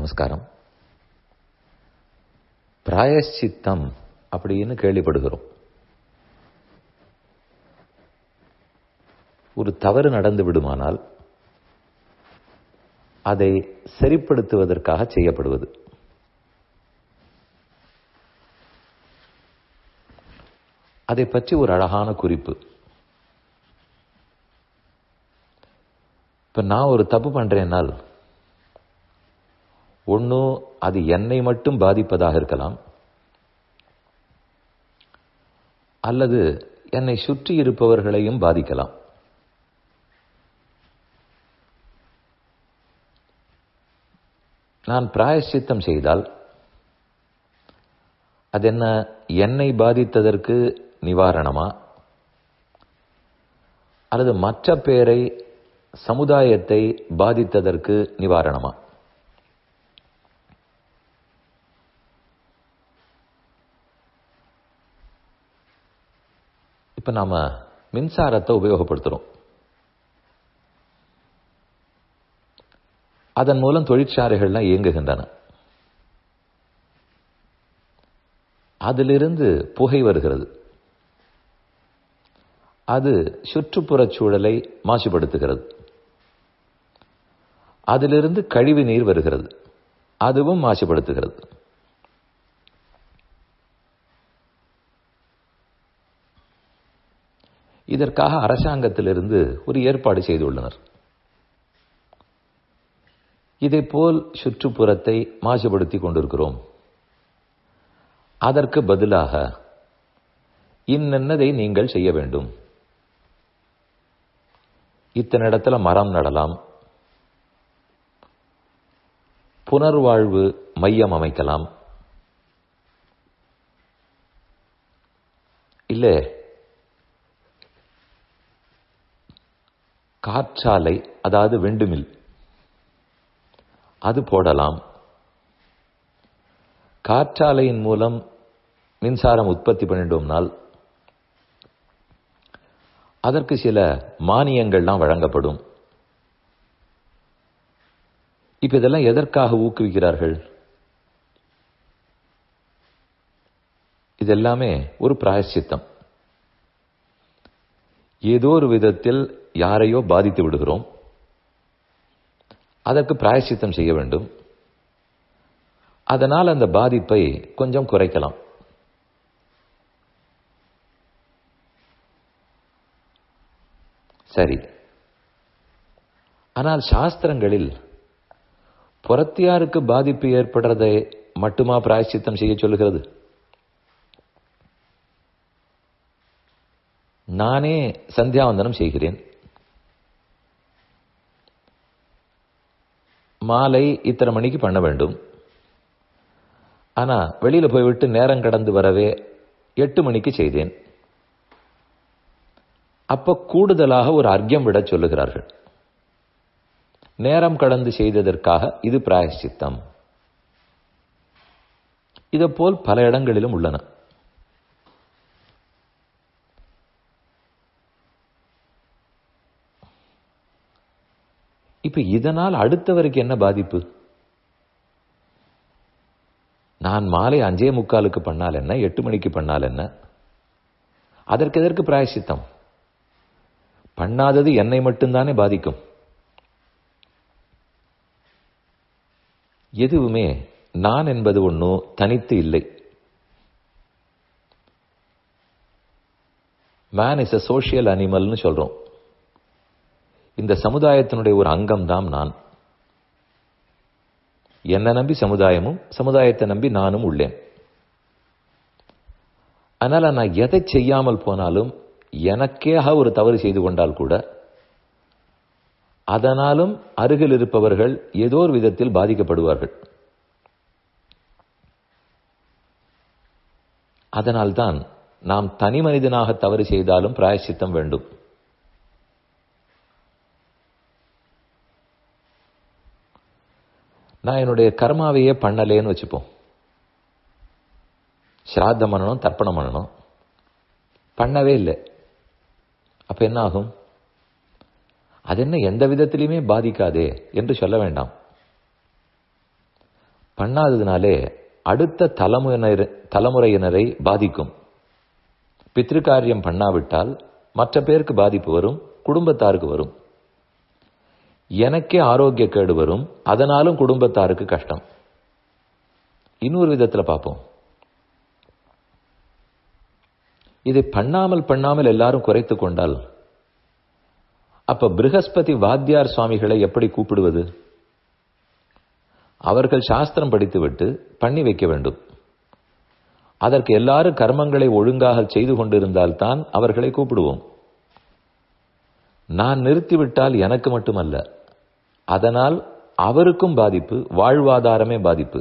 நமஸ்காரம் பிராயஷ்சித்தம் அப்படின்னு கேள்விப்படுகிறோம் ஒரு தவறு நடந்து விடுமானால் அதை சரிப்படுத்துவதற்காக செய்யப்படுவது அதை பற்றி ஒரு அழகான குறிப்பு இப்ப நான் ஒரு தப்பு பண்றேன்னால் ஒன்னும் அது என்னை மட்டும் பாதிப்பதாக இருக்கலாம் அல்லது என்னை சுற்றி இருப்பவர்களையும் பாதிக்கலாம் நான் பிராயஷ்சித்தம் செய்தால் அது என்ன என்னை பாதித்ததற்கு நிவாரணமா அல்லது மற்ற பேரை சமுதாயத்தை பாதித்ததற்கு நிவாரணமா இப்ப நாம மின்சாரத்தை உபயோகப்படுத்துறோம் அதன் மூலம் தொழிற்சாலைகள்லாம் இயங்குகின்றன அதிலிருந்து புகை வருகிறது அது சுற்றுப்புறச் சூழலை மாசுபடுத்துகிறது அதிலிருந்து கழிவு நீர் வருகிறது அதுவும் மாசுபடுத்துகிறது இதற்காக அரசாங்கத்திலிருந்து ஒரு ஏற்பாடு செய்துள்ளனர் போல் சுற்றுப்புறத்தை மாசுபடுத்திக் கொண்டிருக்கிறோம் அதற்கு பதிலாக இன்னென்னதை நீங்கள் செய்ய வேண்டும் இத்தனை இடத்துல மரம் நடலாம் புனர்வாழ்வு மையம் அமைக்கலாம் இல்ல காற்றாலை அதாவது வெண்டுமில் அது போடலாம் காற்றாலையின் மூலம் மின்சாரம் உற்பத்தி பண்ணிட்டோம்னால் அதற்கு சில மானியங்கள்லாம் வழங்கப்படும் இப்ப இதெல்லாம் எதற்காக ஊக்குவிக்கிறார்கள் இதெல்லாமே ஒரு பிராயச்சித்தம் ஏதோ ஒரு விதத்தில் யாரையோ பாதித்து விடுகிறோம் அதற்கு பிராயச்சித்தம் செய்ய வேண்டும் அதனால் அந்த பாதிப்பை கொஞ்சம் குறைக்கலாம் சரி ஆனால் சாஸ்திரங்களில் புறத்தியாருக்கு பாதிப்பு ஏற்படுறதை மட்டுமா பிராயச்சித்தம் செய்ய சொல்லுகிறது நானே சந்தியாவந்தனம் செய்கிறேன் மாலை இத்தனை மணிக்கு பண்ண வேண்டும் ஆனா வெளியில போய்விட்டு நேரம் கடந்து வரவே எட்டு மணிக்கு செய்தேன் அப்ப கூடுதலாக ஒரு அர்க்கியம் விட சொல்லுகிறார்கள் நேரம் கடந்து செய்ததற்காக இது பிராயஷ்சித்தம் இதை போல் பல இடங்களிலும் உள்ளன இப்ப இதனால் அடுத்தவருக்கு என்ன பாதிப்பு நான் மாலை அஞ்சே முக்காலுக்கு பண்ணால் என்ன எட்டு மணிக்கு பண்ணால் என்ன அதற்கு எதற்கு பிராயசித்தம் பண்ணாதது என்னை மட்டும்தானே பாதிக்கும் எதுவுமே நான் என்பது ஒன்றும் தனித்து இல்லை மேன் இஸ் அ சோசியல் அனிமல்னு சொல்றோம் இந்த சமுதாயத்தினுடைய ஒரு அங்கம் தான் நான் என்ன நம்பி சமுதாயமும் சமுதாயத்தை நம்பி நானும் உள்ளேன் அதனால நான் எதை செய்யாமல் போனாலும் எனக்கேக ஒரு தவறு செய்து கொண்டால் கூட அதனாலும் அருகில் இருப்பவர்கள் ஏதோ ஒரு விதத்தில் பாதிக்கப்படுவார்கள் அதனால்தான் நாம் தனி மனிதனாக தவறு செய்தாலும் பிராயசித்தம் வேண்டும் நான் என்னுடைய கர்மாவையே பண்ணலேன்னு வச்சுப்போம் சிராத்தம் பண்ணணும் தர்ப்பணம் பண்ணணும் பண்ணவே இல்லை அப்ப என்ன ஆகும் அது என்ன எந்த விதத்திலையுமே பாதிக்காதே என்று சொல்ல வேண்டாம் பண்ணாததுனாலே அடுத்த தலைமுறையினர் தலைமுறையினரை பாதிக்கும் பித்ருக்காரியம் பண்ணாவிட்டால் மற்ற பேருக்கு பாதிப்பு வரும் குடும்பத்தாருக்கு வரும் எனக்கே ஆரோக்கிய கேடு வரும் அதனாலும் குடும்பத்தாருக்கு கஷ்டம் இன்னொரு விதத்துல பார்ப்போம் இதை பண்ணாமல் பண்ணாமல் எல்லாரும் குறைத்து கொண்டால் அப்ப பிருகஸ்பதி வாத்தியார் சுவாமிகளை எப்படி கூப்பிடுவது அவர்கள் சாஸ்திரம் படித்துவிட்டு பண்ணி வைக்க வேண்டும் அதற்கு எல்லாரும் கர்மங்களை ஒழுங்காக செய்து கொண்டிருந்தால்தான் அவர்களை கூப்பிடுவோம் நான் நிறுத்திவிட்டால் எனக்கு மட்டுமல்ல அதனால் அவருக்கும் பாதிப்பு வாழ்வாதாரமே பாதிப்பு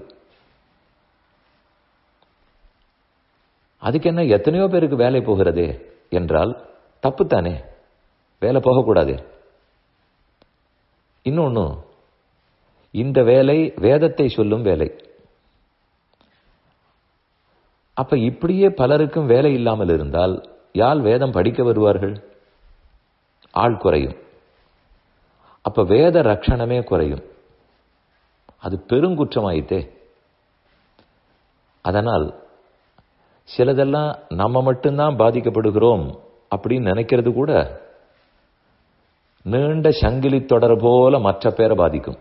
அதுக்கு என்ன எத்தனையோ பேருக்கு வேலை போகிறதே என்றால் தப்புத்தானே வேலை போகக்கூடாதே இன்னொன்னு இந்த வேலை வேதத்தை சொல்லும் வேலை அப்ப இப்படியே பலருக்கும் வேலை இல்லாமல் இருந்தால் யால் வேதம் படிக்க வருவார்கள் ஆள் குறையும் அப்ப வேத ரட்சணமே குறையும் அது பெருங்குற்றமாயித்தே அதனால் சிலதெல்லாம் நம்ம மட்டும்தான் பாதிக்கப்படுகிறோம் அப்படின்னு நினைக்கிறது கூட நீண்ட சங்கிலி தொடர் போல மற்ற பேரை பாதிக்கும்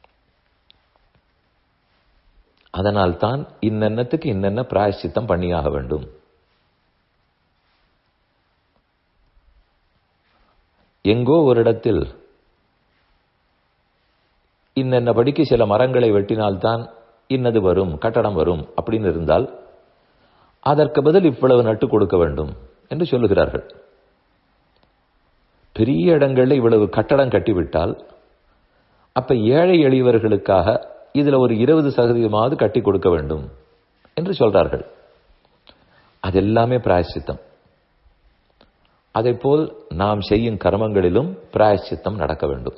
அதனால்தான் இன்னென்னத்துக்கு இன்னென்ன பிராயசித்தம் பண்ணியாக வேண்டும் எங்கோ ஒரு இடத்தில் இன்னென்ன படிக்கு சில மரங்களை வெட்டினால்தான் இன்னது வரும் கட்டடம் வரும் அப்படின்னு இருந்தால் அதற்கு பதில் இவ்வளவு நட்டு கொடுக்க வேண்டும் என்று சொல்லுகிறார்கள் பெரிய இடங்களில் இவ்வளவு கட்டடம் கட்டிவிட்டால் அப்ப ஏழை எளியவர்களுக்காக இதுல ஒரு இருபது சதவீதமாவது கட்டி கொடுக்க வேண்டும் என்று சொல்றார்கள் அது எல்லாமே பிராயசித்தம் போல் நாம் செய்யும் கர்மங்களிலும் பிராயசித்தம் நடக்க வேண்டும்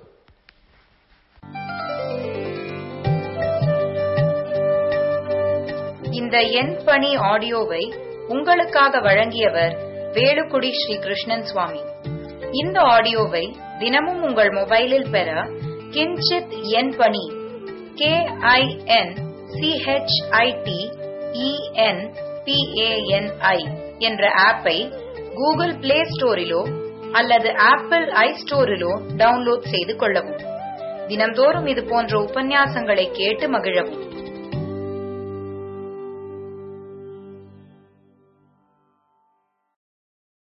இந்த என் பணி ஆடியோவை உங்களுக்காக வழங்கியவர் வேலுக்குடி ஸ்ரீ கிருஷ்ணன் சுவாமி இந்த ஆடியோவை தினமும் உங்கள் மொபைலில் பெற கிஞ்சித் என் பணி கே ஐ என் சிஹெச்ஐடி இஎன் பிஏஎன்ஐ என்ற ஆப்பை கூகுள் பிளே ஸ்டோரிலோ அல்லது ஆப்பிள் ஐ ஸ்டோரிலோ டவுன்லோட் செய்து கொள்ளவும் தினம்தோறும் இது போன்ற உபன்யாசங்களை கேட்டு மகிழவும்